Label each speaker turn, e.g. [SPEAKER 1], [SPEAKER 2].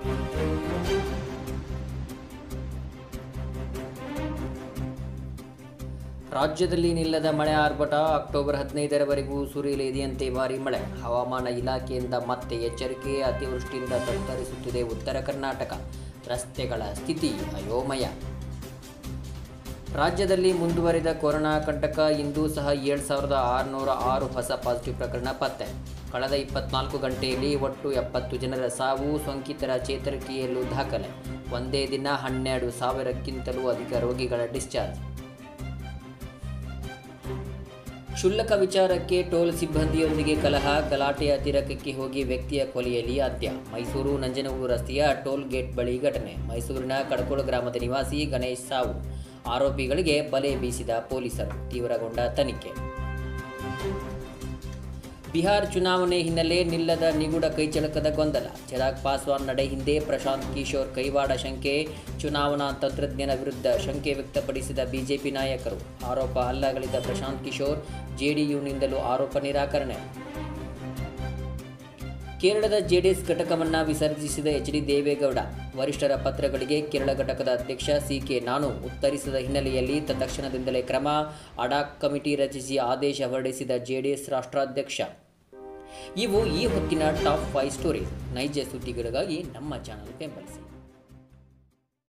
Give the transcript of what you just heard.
[SPEAKER 1] ರಾಜ್ಯದಲ್ಲಿ ನಿಲ್ಲದ ಮಳೆ ಆರ್ಭಟ ಅಕ್ಟೋಬರ್ ಹದಿನೈದರವರೆಗೂ ಸುರಿಯಲಿದೆಯಂತೆ ಭಾರಿ ಮಳೆ ಹವಾಮಾನ ಇಲಾಖೆಯಿಂದ ಮತ್ತೆ ಎಚ್ಚರಿಕೆ ಅತಿವೃಷ್ಟಿಯಿಂದ ತತ್ತರಿಸುತ್ತಿದೆ ಉತ್ತರ ಕರ್ನಾಟಕ ರಸ್ತೆಗಳ ಸ್ಥಿತಿ ಅಯೋಮಯ ರಾಜ್ಯದಲ್ಲಿ ಮುಂದುವರಿದ ಕೊರೋನಾ ಕಂಟಕ ಇಂದೂ ಸಹ ಏಳು ಸಾವಿರದ ಆರುನೂರ ಆರು ಹೊಸ ಪಾಸಿಟಿವ್ ಪ್ರಕರಣ ಪತ್ತೆ ಕಳೆದ ಇಪ್ಪತ್ನಾಲ್ಕು ಗಂಟೆಯಲ್ಲಿ ಒಟ್ಟು ಎಪ್ಪತ್ತು ಜನರ ಸಾವು ಸೋಂಕಿತರ ಚೇತರಿಕೆಯಲ್ಲೂ ದಾಖಲೆ ಒಂದೇ ದಿನ ಹನ್ನೆರಡು ಸಾವಿರಕ್ಕಿಂತಲೂ ಅಧಿಕ ರೋಗಿಗಳ ಡಿಸ್ಚಾರ್ಜ್ ಕ್ಷುಲ್ಲಕ ವಿಚಾರಕ್ಕೆ ಟೋಲ್ ಸಿಬ್ಬಂದಿಯೊಂದಿಗೆ ಕಲಹ ಗಲಾಟೆಯ ತಿರಕಕ್ಕೆ ಹೋಗಿ ವ್ಯಕ್ತಿಯ ಕೊಲೆಯಲ್ಲಿ ಅಂತ್ಯ ಮೈಸೂರು ನಂಜನಗೂಡು ರಸ್ತೆಯ ಟೋಲ್ ಗೇಟ್ ಬಳಿ ಘಟನೆ ಮೈಸೂರಿನ ಕಡಕೋಳ ಗ್ರಾಮದ ನಿವಾಸಿ ಗಣೇಶ್ ಸಾವು ಆರೋಪಿಗಳಿಗೆ ಬಲೆ ಬೀಸಿದ ಪೊಲೀಸರು ತೀವ್ರಗೊಂಡ ತನಿಖೆ ಬಿಹಾರ ಚುನಾವಣೆ ಹಿನ್ನೆಲೆ ನಿಲ್ಲದ ನಿಗೂಢ ಕೈಚಳಕದ ಗೊಂದಲ ಚಿರಾಗ್ ಪಾಸ್ವಾನ್ ನಡೆ ಹಿಂದೆ ಪ್ರಶಾಂತ್ ಕಿಶೋರ್ ಕೈವಾಡ ಶಂಕೆ ಚುನಾವಣಾ ತಂತ್ರಜ್ಞನ ವಿರುದ್ಧ ಶಂಕೆ ವ್ಯಕ್ತಪಡಿಸಿದ ಬಿಜೆಪಿ ನಾಯಕರು ಆರೋಪ ಅಲ್ಲಗಲಿದ ಪ್ರಶಾಂತ್ ಕಿಶೋರ್ ಜೆಡಿಯುನಿಂದಲೂ ಆರೋಪ ನಿರಾಕರಣೆ ಕೇರಳದ ಜೆಡಿಎಸ್ ಘಟಕವನ್ನು ವಿಸರ್ಜಿಸಿದ ಎಚ್ ಡಿ ದೇವೇಗೌಡ ವರಿಷ್ಠರ ಪತ್ರಗಳಿಗೆ ಕೇರಳ ಘಟಕದ ಅಧ್ಯಕ್ಷ ಸಿ ಕೆ ನಾನು ಉತ್ತರಿಸಿದ ಹಿನ್ನೆಲೆಯಲ್ಲಿ ತತ್ಕ್ಷಣದಿಂದಲೇ ಕ್ರಮ ಅಡಾಕ್ ಕಮಿಟಿ ರಚಿಸಿ ಆದೇಶ ಹೊರಡಿಸಿದ ಜೆಡಿಎಸ್ ರಾಷ್ಟ್ರಾಧ್ಯಕ್ಷ ಇವು ಈ ಹೊತ್ತಿನ ಟಾಪ್ ಫೈವ್ ಸ್ಟೋರೀಸ್ ನೈಜ ಸುದ್ದಿಗಳಿಗಾಗಿ ನಮ್ಮ ಚಾನಲ್ ಬೆಂಬಲಿಸಿ